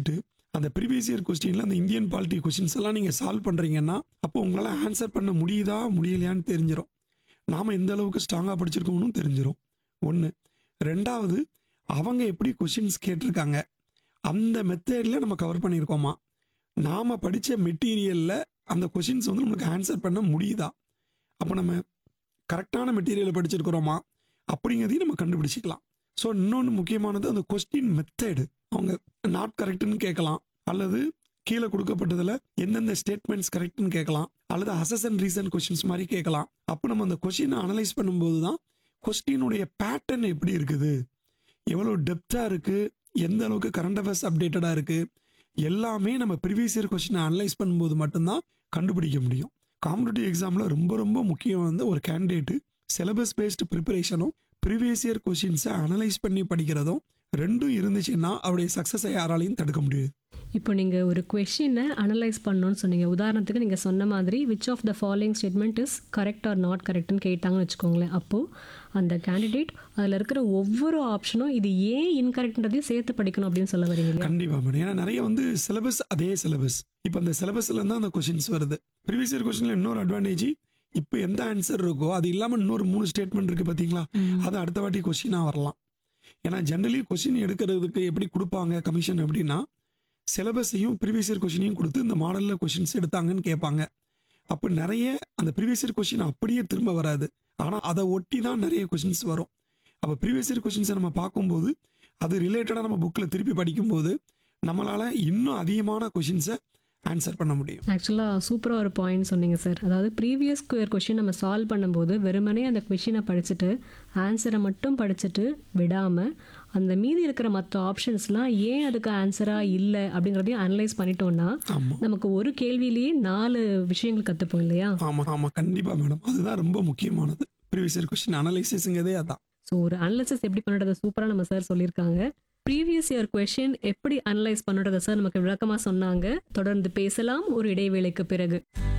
படிச்சுட்டு அந்த previous year கொஸ்டினில் அந்த இந்தியன் பாலிட்டி கொஸ்டின்ஸ் எல்லாம் நீங்கள் சால்வ் பண்ணுறீங்கன்னா அப்போ உங்களால் ஆன்சர் பண்ண முடியுதா முடியலையான்னு தெரிஞ்சிடும் நாம் எந்த அளவுக்கு ஸ்ட்ராங்காக படிச்சிருக்கோம்னு தெரிஞ்சிடும் ஒன்று ரெண்டாவது அவங்க எப்படி கொஷின்ஸ் கேட்டிருக்காங்க அந்த மெத்தடில் நம்ம கவர் பண்ணியிருக்கோமா நாம் படித்த மெட்டீரியலில் அந்த கொஷின்ஸ் வந்து நம்மளுக்கு ஆன்சர் பண்ண முடியுதா அப்போ நம்ம கரெக்டான மெட்டீரியலை படிச்சிருக்கிறோமா அப்படிங்கிறதையும் நம்ம கண்டுபிடிச்சிக்கலாம் ஸோ இன்னொன்று முக்கியமானது அந்த கொஸ்டின் மெத்தடு அவங்க நாட் கரெக்டுன்னு கேட்கலாம் அல்லது கீழே கொடுக்கப்பட்டதில் எந்தெந்த ஸ்டேட்மெண்ட்ஸ் கரெக்ட்னு கேட்கலாம் அல்லது அசஸ் அண்ட் ரீசன் கொஷின்ஸ் மாதிரி கேட்கலாம் அப்போ நம்ம அந்த கொஷினை அனலைஸ் பண்ணும்போது தான் கொஸ்டினுடைய பேட்டர்ன் எப்படி இருக்குது எவ்வளோ டெப்த்தாக இருக்குது எந்த அளவுக்கு கரண்ட் அஃபேர்ஸ் அப்டேட்டடாக இருக்குது எல்லாமே நம்ம ப்ரீவியஸ் இயர் கொஸ்டினை அனலைஸ் பண்ணும்போது மட்டும்தான் கண்டுபிடிக்க முடியும் காம்படிட்டிவ் எக்ஸாமில் ரொம்ப ரொம்ப முக்கியம் வந்து ஒரு கேண்டிடேட்டு சிலபஸ் பேஸ்டு ப்ரிப்பரேஷனும் ப்ரீவியஸ் இயர் கொஷின்ஸை அனலைஸ் பண்ணி படிக்கிறதும் ரெண்டும் இருந்துச்சுன்னா அவருடைய சக்ஸஸை யாராலையும் தடுக்க முடியாது இப்போ நீங்கள் ஒரு கொஷினை அனலைஸ் பண்ணணும்னு சொன்னீங்க உதாரணத்துக்கு நீங்கள் சொன்ன மாதிரி which of the following statement is correct or not கரெக்ட்னு கேட்டாங்கன்னு வச்சுக்கோங்களேன் அப்போது அந்த கேண்டிடேட் அதில் இருக்கிற ஒவ்வொரு ஆப்ஷனும் இது ஏன் இன்கரெக்ட்ன்றதையும் சேர்த்து படிக்கணும் அப்படின்னு சொல்ல வரீங்க இல்லையா கண்டிப்பாக மேடம் ஏன்னா நிறைய வந்து சிலபஸ் அதே சிலபஸ் இப்போ அந்த சிலபஸ்ல தான் அந்த கொஷின்ஸ் வருது ப்ரீவியஸ் இயர் கொஸ்டினில் இன்னொரு அட்வான்டேஜ் இப்போ எந்த ஆன்சர் இருக்கோ அது இல்லாமல் இன்னொரு மூணு ஸ்டேட்மெண்ட் இருக்குது பார்த்தீங்களா அது அடுத்த வாட்டி கொஷினாக வரலாம் ஏன்னா ஜென்ரலி கொஷின் எடுக்கிறதுக்கு எப்படி கொடுப்பாங்க கமிஷன் அப்படின்னா சிலபஸையும் ப்ரீவியஸ் இயர் கொஷினையும் கொடுத்து இந்த மாடலில் கொஷின்ஸ் எடுத்தாங்கன்னு கேட்பாங்க அப்போ நிறைய அந்த ப்ரீவியஸ் இயர் கொஷின் அப்படியே திரும்ப வராது ஆனால் அதை ஒட்டி தான் நிறைய கொஷின்ஸ் வரும் அப்போ ப்ரீவியஸ் இயர் கொஷின்ஸை நம்ம பார்க்கும்போது அது ரிலேட்டடாக நம்ம புக்கில் திருப்பி படிக்கும்போது நம்மளால் இன்னும் அதிகமான கொஷின்ஸை ஆன்சர் பண்ண முடியும் ஆக்சுவலாக சூப்பராக ஒரு பாயிண்ட் சொன்னீங்க சார் அதாவது ப்ரீவியஸ் கொஷின் நம்ம சால்வ் பண்ணும்போது வெறுமனே அந்த கொஷினை படிச்சுட்டு ஆன்சரை மட்டும் படிச்சுட்டு விடாமல் அந்த மீதி இருக்கிற மற்ற ஆப்ஷன்ஸ்லாம் ஏன் அதுக்கு ஆன்சராக இல்லை அப்படிங்கிறதையும் அனலைஸ் பண்ணிட்டோம்னா ஆமாம் நமக்கு ஒரு கேள்வியிலேயே நாலு விஷயங்கள் கற்றுப்போம் இல்லையா ஆமாம் ஆமாம் கண்டிப்பாக மேடம் அதுதான் ரொம்ப முக்கியமானது ப்ரீவியஸ் இயர் கொஷின் அனலைசிஸ்ங்கிறதே அதான் ஸோ ஒரு அனலைசிஸ் எப்படி பண்ணுறதை சூப்பராக நம்ம சார் சொல்லியிருக்காங்க ப்ரீவியஸ் இயர் கொஷின் எப்படி அனலைஸ் பண்ணுறதை சார் நமக்கு விளக்கமாக சொன்னாங்க தொடர்ந்து பேசலாம் ஒரு இடைவேளைக்கு பிறகு